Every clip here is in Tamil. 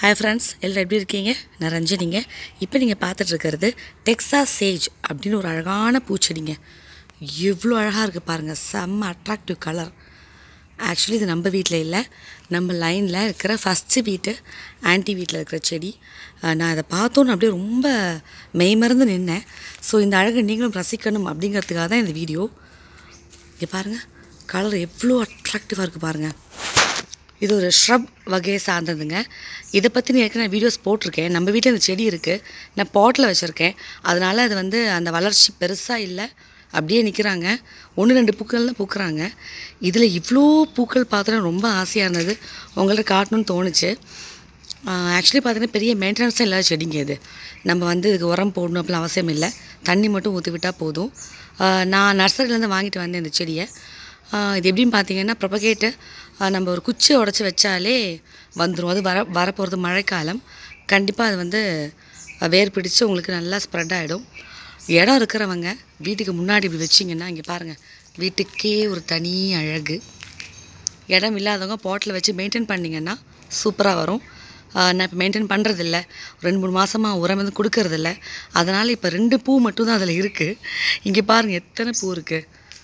ஹாய் ஃப்ரெண்ட்ஸ் எல்லோரும் எப்படி இருக்கீங்க நான் ரஞ்சனிங்க இப்போ நீங்கள் பார்த்துட்ருக்கிறது டெக்ஸா சேஜ் அப்படின்னு ஒரு அழகான பூச்செடிங்க எவ்வளோ அழகாக இருக்குது பாருங்கள் செம்ம அட்ராக்டிவ் கலர் ஆக்சுவலி இது நம்ம வீட்டில் இல்லை நம்ம லைனில் இருக்கிற ஃபஸ்ட்டு வீட்டு ஆன்ட்டி வீட்டில் இருக்கிற செடி அஹ் நான் அதை பார்த்தோன்னு அப்படியே ரொம்ப மெய்மறந்து நின்னேன் ஸோ இந்த அழகை நீங்களும் ரசிக்கணும் அப்படிங்கிறதுக்காக தான் இந்த வீடியோ இங்கே பாருங்கள் கலர் எவ்வளோ அட்ராக்டிவாக இருக்குது பாருங்கள் இது ஒரு ஷ்ரப் வகையை சார்ந்ததுங்க இதை பற்றி நான் ஏற்கனவே வீடியோஸ் போட்டிருக்கேன் நம்ம வீட்டில் இந்த செடி இருக்குது நான் பாட்டில் வச்சுருக்கேன் அதனால் அது வந்து அந்த வளர்ச்சி பெருசாக இல்லை அப்படியே நிற்கிறாங்க ஒன்று ரெண்டு பூக்கள் தான் பூக்குறாங்க இதில் இவ்வளோ பூக்கள் பார்த்தோன்னா ரொம்ப ஆசையாக இருந்தது உங்கள்ட்ட காட்டணும்னு தோணுச்சு ஆக்சுவலி பார்த்தீங்கன்னா பெரிய மெயின்டெனன்ஸும் இல்லாத செடிங்க இது நம்ம வந்து இதுக்கு உரம் போடணும் அப்படிலாம் அவசியம் இல்லை தண்ணி மட்டும் ஊற்றி விட்டால் போதும் ஆஹ் நான் நர்சரியிலேருந்து வாங்கிட்டு வந்தேன் இந்த செடியை ஆஹ் இது எப்படின்னு பார்த்தீங்கன்னா ப்ரொபகேட்டு நம்ம ஒரு குச்சியை உடச்சி வச்சாலே வந்துடும் அது வர வரப்போகிறது மழைக்காலம் கண்டிப்பாக அது வந்து அஹ், வேர் பிடிச்சு உங்களுக்கு நல்லா ஸ்ப்ரெட் ஆகிடும் இடம் இருக்கிறவங்க வீட்டுக்கு முன்னாடி இப்படி வச்சிங்கன்னா இங்கே பாருங்கள் வீட்டுக்கே ஒரு தனி அழகு இடம் இல்லாதவங்க பாட்டில் வச்சு மெயின்டைன் பண்ணிங்கன்னா சூப்பராக வரும் ஆஹ் நான் இப்போ மெயின்டைன் பண்ணுறதில்ல ரெண்டு மூணு மாதமாக உரம் வந்து கொடுக்கறதில்ல அதனால் இப்போ ரெண்டு பூ மட்டும் தான் அதில் இருக்குது இங்கே பாருங்கள் எத்தனை பூ இருக்குது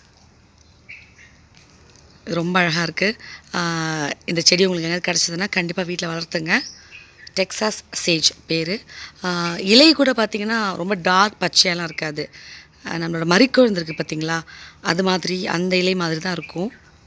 ரொம்ப அழகாக இருக்குது இந்த செடி உங்களுக்கு எங்கேயாவது கிடச்சதுன்னா கண்டிப்பாக வீட்டில் வளர்த்துங்க டெக்சாஸ் சேஜ் பேர் இலை கூட பார்த்திங்கன்னா ரொம்ப டார்க் பச்சையெல்லாம் இருக்காது ஆஹ் நம்மளோட மறிக்கொழுந்து இருக்குது பார்த்தீங்களா அது மாதிரி அந்த இலை மாதிரி தான் இருக்கும்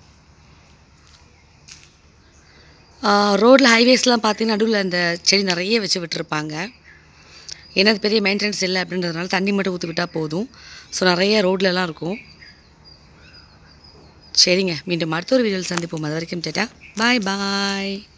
ரோட்டில் ஹைவேஸ்லாம் பார்த்தீங்கன்னா நடுவில் அந்த செடி நிறைய வச்சு விட்டுருப்பாங்க ஏன்னா அது பெரிய மெயின்டெனன்ஸ் இல்லை அப்படின்றதுனால தண்ணி மட்டும் ஊற்றி விட்டால் போதும் ஸோ நிறைய ரோட்லலாம் இருக்கும் சரிங்க மீண்டும் அடுத்த ஒரு வீடியோவில் சந்திப்போம் அது வரைக்கும் டேட்டா பாய் பாய்